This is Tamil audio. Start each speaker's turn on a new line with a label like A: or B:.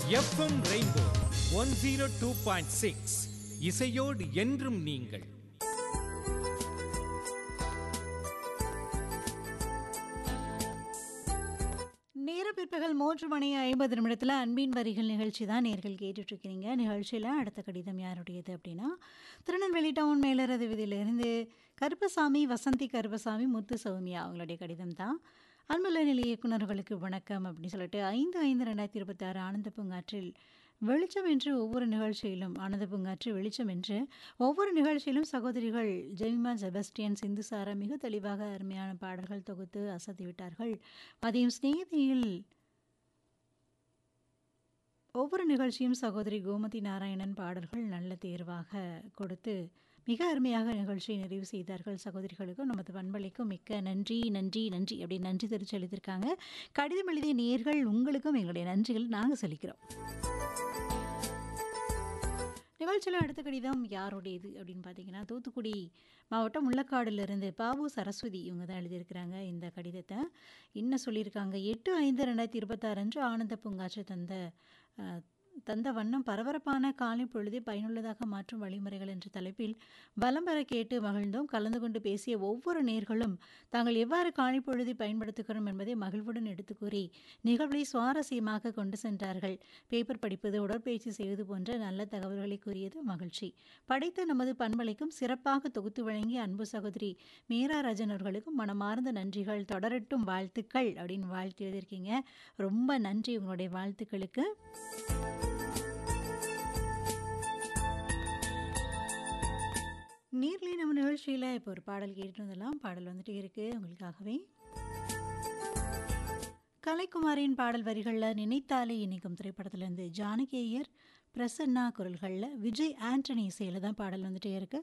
A: FM rainbow one zero two point six இசையோடு என்றும் நீங்கள்
B: நேர பிற்பகல் மூன்று மணி ஐம்பது நிமிடத்தில் அன்பின் வரிகள் நிகழ்ச்சி தான் நேர்கள் கேட்டுட்டு இருக்கிறீங்க நிகழ்ச்சியில் அடுத்த கடிதம் யாருடையது அப்படின்னா திருநெல்வேலி டவுன் மேலரது விதியிலிருந்து கருப்பசாமி வசந்தி கருப்பசாமி முத்து சௌமியா அவங்களுடைய கடிதம் தான் அன்புள்ள நிலை இயக்குநர்களுக்கு வணக்கம் அப்படின்னு சொல்லிட்டு ஐந்து ஐந்து ரெண்டாயிரத்தி இருபத்தி ஆறு ஆனந்த பூங்காற்றில் வெளிச்சம் என்று ஒவ்வொரு நிகழ்ச்சியிலும் ஆனந்த பூங்காற்று வெளிச்சம் என்று ஒவ்வொரு நிகழ்ச்சியிலும் சகோதரிகள் ஜெமிமா செபஸ்டியன் சிந்துசாரா மிக தெளிவாக அருமையான பாடல்கள் தொகுத்து அசத்தி விட்டார்கள் அதையும் ஸ்நேகிதியில் ஒவ்வொரு நிகழ்ச்சியும் சகோதரி கோமதி நாராயணன் பாடல்கள் நல்ல தேர்வாக கொடுத்து மிக அருமையாக நிகழ்ச்சியை நிறைவு செய்தார்கள் சகோதரிகளுக்கும் நமது பண்பளிக்கும் மிக்க நன்றி நன்றி நன்றி அப்படி நன்றி தெரிவித்து எழுதியிருக்காங்க கடிதம் எழுதிய நேர்கள் உங்களுக்கும் எங்களுடைய நன்றிகள் நாங்கள் சொல்லிக்கிறோம் நிகழ்ச்சியில் அடுத்த கடிதம் யாருடையது அப்படின்னு பார்த்தீங்கன்னா தூத்துக்குடி மாவட்டம் முள்ளக்காடுலேருந்து பாபு சரஸ்வதி இவங்க தான் எழுதியிருக்கிறாங்க இந்த கடிதத்தை என்ன சொல்லியிருக்காங்க எட்டு ஐந்து ரெண்டாயிரத்தி இருபத்தாறு அன்று ஆனந்த பூங்காற்று தந்த அஹ், தந்த வண்ணம் பரபரப்பான காலை பொழுதை பயனுள்ளதாக மாற்றும் வழிமுறைகள் என்ற தலைப்பில் பலம் பெற கேட்டு மகிழ்ந்தோம் கலந்து கொண்டு பேசிய ஒவ்வொரு நேர்களும் தாங்கள் எவ்வாறு காலை பொழுதை பயன்படுத்துகிறோம் என்பதை மகிழ்வுடன் எடுத்து கூறி நிகழ்வை சுவாரஸ்யமாக கொண்டு சென்றார்கள் பேப்பர் படிப்பது உடற்பயிற்சி செய்வது போன்ற நல்ல தகவல்களை கூறியது மகிழ்ச்சி படைத்த நமது பண்பலைக்கும் சிறப்பாக தொகுத்து வழங்கிய அன்பு சகோதரி மீரா ராஜன் அவர்களுக்கும் மனமார்ந்த நன்றிகள் தொடரட்டும் வாழ்த்துக்கள் அப்படின்னு வாழ்த்து எழுதியிருக்கீங்க ரொம்ப நன்றி உங்களுடைய வாழ்த்துக்களுக்கு நீர்லி நம்ம நிகழ்ச்சியில் இப்போ ஒரு பாடல் கேட்டுட்டு வந்துடலாம் பாடல் வந்துட்டு இருக்கு உங்களுக்காகவே கலைக்குமாரின் பாடல் வரிகளில் நினைத்தாலே இணைக்கும் திரைப்படத்திலேருந்து ஜானகி ஐயர் பிரசன்னா குரல்களில் விஜய் ஆண்டனி இசையில் தான் பாடல் வந்துட்டே இருக்கு